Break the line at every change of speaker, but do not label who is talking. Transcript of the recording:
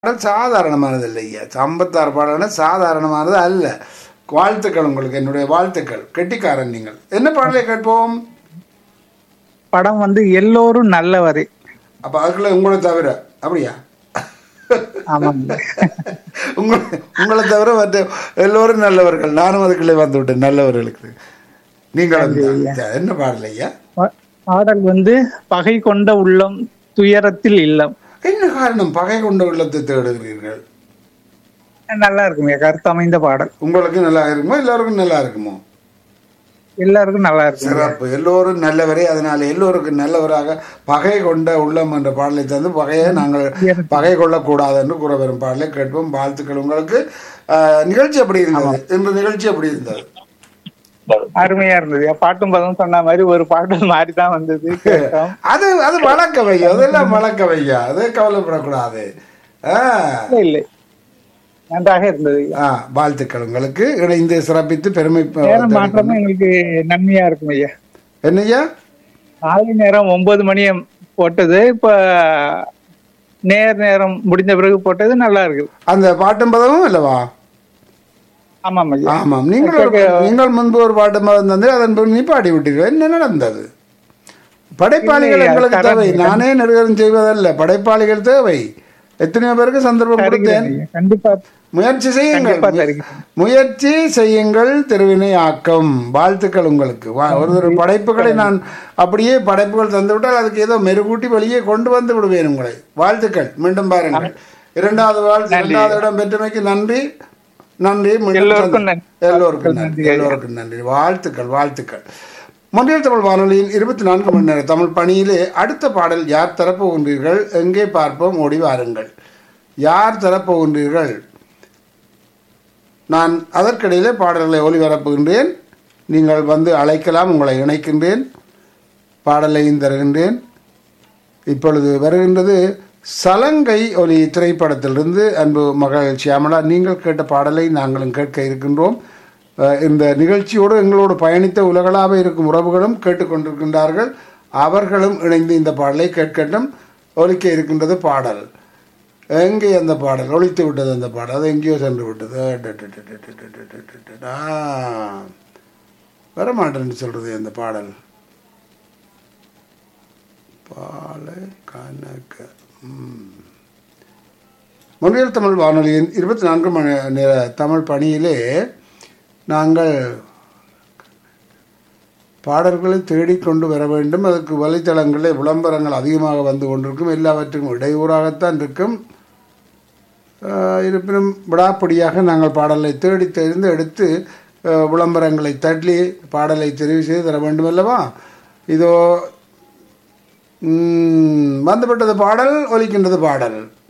பாடல் சாதாரணமானது இல்லை ஐயா ஐம்பத்தாறு பாடல்னா சாதாரணமானது அல்ல வாழ்த்துக்கள் உங்களுக்கு என்னுடைய வாழ்த்துக்கள் கெட்டிக்காரன் நீங்கள் என்ன பாடலை கேட்போம்
படம் வந்து எல்லோரும் நல்லவரே
அப்ப அதுக்குள்ள உங்களை தவிர அப்படியா
ஆமாங்க
உங்களை உங்களை தவிர மற்ற எல்லோரும் நல்லவர்கள் நானும் அதுக்குள்ளே வந்து விட்டேன் நல்லவர்களுக்கு நீங்கள் தான். என்ன பாடல் ஐயா
பா- பாடல் வந்து பகை கொண்ட உள்ளம் துயரத்தில் இல்லம்
என்ன காரணம் பகை கொண்ட உள்ளத்தை தேடுகிறீர்கள்
நல்லா இருக்குங்க கருத்தமைந்த பாடல்
உங்களுக்கு நல்லா இருக்குமோ எல்லாருக்கும் நல்லா இருக்குமோ
எல்லாருக்கும் நல்லா இருக்கும்
சிறப்பு எல்லோரும் நல்லவரே அதனால எல்லோருக்கும் நல்லவராக பகை கொண்ட உள்ளம் என்ற பாடலை தந்து பகையை நாங்கள் பகை கொள்ளக்கூடாது என்று கூற வரும் பாடலை கேட்போம் வாழ்த்துக்கள் உங்களுக்கு ஆஹ், நிகழ்ச்சி எப்படி இருந்தது இன்று நிகழ்ச்சி எப்படி இருந்தது
அருமையா இருந்தது பாட்டும் பதம் சொன்ன மாதிரி ஒரு பாடல் மாதிரி தான் வந்தது கேட்டோம்
அது அது வழக்க வையா அதெல்லாம் வழக்க வையா அது கவலைப்படக்கூடாது ஆஹ்,
இல்ல, இல்லை நன்றாக இருந்தது
ஆஹ், வாழ்த்துக்கள் உங்களுக்கு இணைந்து சிறப்பித்து பெருமை ப-
நேரம் மாற்றமும் எங்களுக்கு நன்மையா இருக்கும் ஐயா
என்னய்யா
காலை நேரம் ஒன்பது மணி போட்டது இப்ப நேர் நேரம் முடிஞ்ச பிறகு போட்டது நல்லா இருக்கு
அந்த பாட்டும் பதமும் அல்லவா
ஆமாம் ஐயா
ஆமாம் நீங்கள் ஒரு- நீங்கள் முன்பு ஒரு பாட்டு தந்து அதன் பிறகு நீ பாடி விட்டீர்கள் என்ன நடந்தது படைப்பாளிகள்
இல்லை,
எங்களுக்கு
தரம்
தேவை நானே நெடுகரம் செய்வதல்ல படைப்பாளிகள் தேவை எத்தனையோ பேருக்கு சந்தர்ப்பம் கொடுத்தேன்
ஐயா. கண்டிப்பா
முயற்சி செய்யுங்கள்
கண்டிப்பா தருகிறேன்.
முயற்சி செய்யுங்கள் திருவினை ஆக்கம் வாழ்த்துக்கள் உங்களுக்கு வா- ஒரு ஒரு படைப்புகளை நான் அப்படியே படைப்புகள் தந்துவிட்டால் அதுக்கு ஏதோ மெருகூட்டி வெளியே கொண்டு வந்து விடுவேன் உங்களை வாழ்த்துக்கள் மீண்டும் பாருங்கள் இரண்டாவது வாழ்த்து இரண்டாவது இடம் பெற்றமைக்கு நன்றி நன்றி மீண்டும்
எல்லோருக்கும்
சந்தி-
நன்றி.
எல்லோருக்கும் நன்றி எல்லோருக்கும் நன்றி வாழ்த்துக்கள் வாழ்த்துக்கள் மொழியல் தமிழ் வானொலியின் இருபத்தி நான்கு மணி நேர தமிழ் பணியிலே அடுத்த பாடல் யார் தரப்போகின்றீர்கள் எங்கே பார்ப்போம் ஓடி வாருங்கள் யார் தரப்போகின்றீர்கள் நான் அதற்கிடையிலே பாடல்களை ஒளிபரப்புகின்றேன் நீங்கள் வந்து அழைக்கலாம் உங்களை இணைக்கின்றேன் பாடலையும் தருகின்றேன் இப்பொழுது வருகின்றது சலங்கை ஒலி திரைப்படத்திலிருந்து அன்பு மகள் சியாமலா நீங்கள் கேட்ட பாடலை நாங்களும் கேட்க இருக்கின்றோம் அஹ் இந்த நிகழ்ச்சியோடு எங்களோடு பயணித்த உலகளாக இருக்கும் உறவுகளும் கேட்டுக்கொண்டிருக்கின்றார்கள் அவர்களும் இணைந்து இந்த பாடலை கேட்கட்டும் ஒலிக்க இருக்கின்றது பாடல் எங்கே அந்த பாடல் ஒழித்து விட்டது அந்த பாடல் அது எங்கேயோ சென்று விட்டது ஆ, வரமாட்டேன்னு சொல்றது அந்த பாடல் பாலை கணக்க மொழியல் தமிழ் வானொலியின் இருபத்தி நான்கு மணி நேர தமிழ் பணியிலே நாங்கள் பாடல்களை தேடிக்கொண்டு வர வேண்டும் அதற்கு வலைத்தளங்களில் விளம்பரங்கள் அதிகமாக வந்து கொண்டிருக்கும் எல்லாவற்றுக்கும் இடையூறாகத்தான் இருக்கும் ஆஹ் இருப்பினும் விடாப்பிடியாக நாங்கள் பாடலை தேடி தெரிந்து எடுத்து ஆஹ் விளம்பரங்களை தள்ளி பாடலை தெரிவு செய்து தர வேண்டும் அல்லவா இதோ ம், வந்துவிட்டது பாடல் ஒலிக்கின்றது பாடல்